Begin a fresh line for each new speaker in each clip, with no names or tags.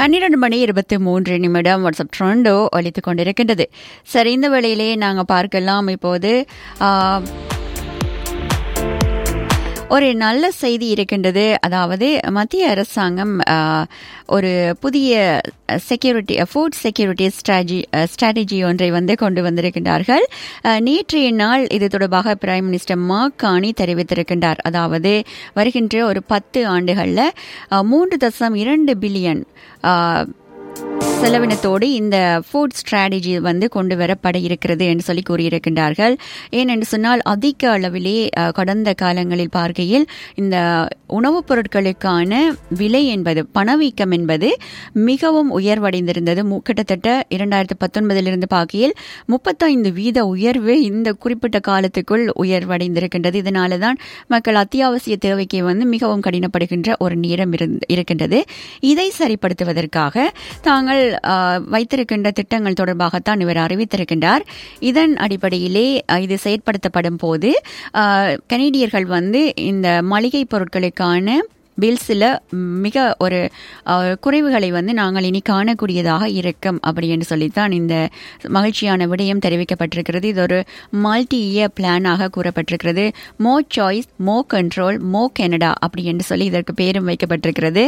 பன்னிரண்டு மணி இருபத்தி மூன்று நிமிடம் வாட்ஸ்அப் ட்ரெண்டோ ஒலித்துக் கொண்டிருக்கின்றது சரி இந்த வேளையிலே நாங்கள் பார்க்கலாம் இப்போது ஆ, ஒரு நல்ல செய்தி இருக்கின்றது அதாவது மத்திய அரசாங்கம் ஆ, ஒரு புதிய security food security strategy strategy ஒன்றை வந்து கொண்டு வந்திருக்கின்றார்கள் ஆ, நேற்றைய நாள் இது தொடர்பாக பிரைம் மினிஸ்டர் மார்க் கானி தெரிவித்திருக்கின்றார் அதாவது வருகின்ற ஒரு பத்து ஆண்டுகளில் மூன்று தசம் இரண்டு பில்லியன் செலவினத்தோடு இந்த ஃபுட் ஸ்ட்ராட்டஜி வந்து கொண்டு வரப்பட இருக்கிறது என்று சொல்லி கூறியிருக்கின்றார்கள் ஏனென்று சொன்னால் அதிக அளவிலே அஹ், கடந்த காலங்களில் பார்க்கையில் இந்த உணவுப் பொருட்களுக்கான விலை என்பது பணவீக்கம் என்பது மிகவும் உயர்வடைந்திருந்தது மு- கிட்டத்தட்ட இரண்டாயிரத்து பத்தொன்பதிலிருந்து பார்க்கையில் முப்பத்தைந்து வீத உயர்வு இந்த குறிப்பிட்ட காலத்துக்குள் உயர்வடைந்திருக்கின்றது இதனால தான் மக்கள் அத்தியாவசிய தேவைக்கு வந்து மிகவும் கடினப்படுகின்ற ஒரு நேரம் இருந்த- இருக்கின்றது இதை சரிப்படுத்துவதற்காக தாங்கள் ஆஹ், வைத்திருக்கின்ற திட்டங்கள் தொடர்பாகத்தான் இவர் அறிவித்திருக்கின்றார் இதன் அடிப்படையிலே அஹ், இது செயற்படுத்தப்படும் போது ஆஹ், கனேடியர்கள் வந்து இந்த மளிகை பொருட்களுக்கான பில்ஸில் மிக ஒரு அஹ், குறைவுகளை வந்து நாங்கள் இனி காணக்கூடியதாக இருக்கும் அப்படி என்று சொல்லித்தான் இந்த மகிழ்ச்சியான விடயம் தெரிவிக்கப்பட்டிருக்கிறது இது ஒரு மல்டி இயர் பிளானாக கூறப்பட்டிருக்கிறது மோ சாய்ஸ் மோ கண்ட்ரோல் மோ கனடா அப்படி என்று சொல்லி இதற்கு பேரும் வைக்கப்பட்டிருக்கிறது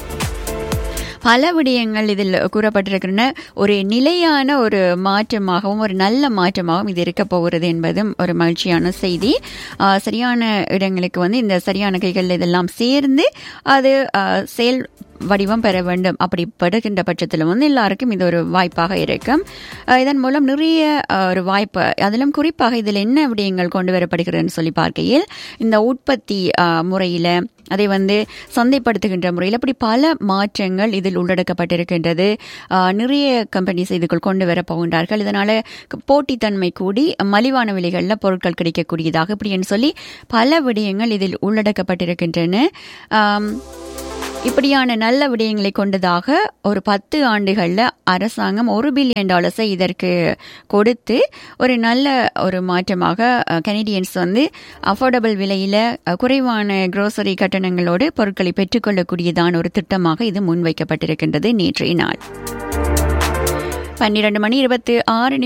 பல விடயங்கள் இதில் கூறப்பட்டிருக்கின்றன ஒரு நிலையான ஒரு மாற்றமாகவும் ஒரு நல்ல மாற்றமாகவும் இது இருக்க போகிறது என்பதும் ஒரு மகிழ்ச்சியான செய்தி ஆஹ், சரியான இடங்களுக்கு வந்து இந்த சரியான கைகள் இதெல்லாம் சேர்ந்து அது ஆஹ், செயல் வடிவம் பெற வேண்டும் அப்படி படுகின்ற பட்சத்தில் வந்து எல்லாருக்கும் இது ஒரு வாய்ப்பாக இருக்கும் ஆஹ், இதன் மூலம் நிறைய ஆஹ், ஒரு வாய்ப்பு அதிலும் குறிப்பாக இதில் என்ன விடயங்கள் கொண்டு வரப்படுகிறதுன்னு சொல்லி பார்க்கையில் இந்த உற்பத்தி முறையில் அதை வந்து சந்தைப்படுத்துகின்ற முறையில் அப்படி பல மாற்றங்கள் இதில் உள்ளடக்கப்பட்டிருக்கின்றது ஆஹ், நிறைய கம்பெனிஸ் இதுக்குள் கொண்டு வர போகின்றார்கள் இதனால க- போட்டித்தன்மை கூடி மலிவான விலைகளில் பொருட்கள் கிடைக்கக்கூடியதாக இப்படின்னு சொல்லி பல விடயங்கள் இதில் உள்ளடக்கப்பட்டிருக்கின்றன ஆம், இப்படியான நல்ல விடயங்களை கொண்டதாக ஒரு பத்து ஆண்டுகளில் அரசாங்கம் ஒரு பில்லியன் டாலர்ஸை இதற்கு கொடுத்து ஒரு நல்ல ஒரு மாற்றமாக கனடியன்ஸ் வந்து அஃபோர்டபுள் விலையில் குறைவான grocery கட்டணங்களோடு பொருட்களை பெற்றுக்கொள்ளக்கூடியதான ஒரு திட்டமாக இது முன்வைக்கப்பட்டிருக்கின்றது நேற்றைய நாள் பன்னிரண்டு மணி இருபத்தி ஆறு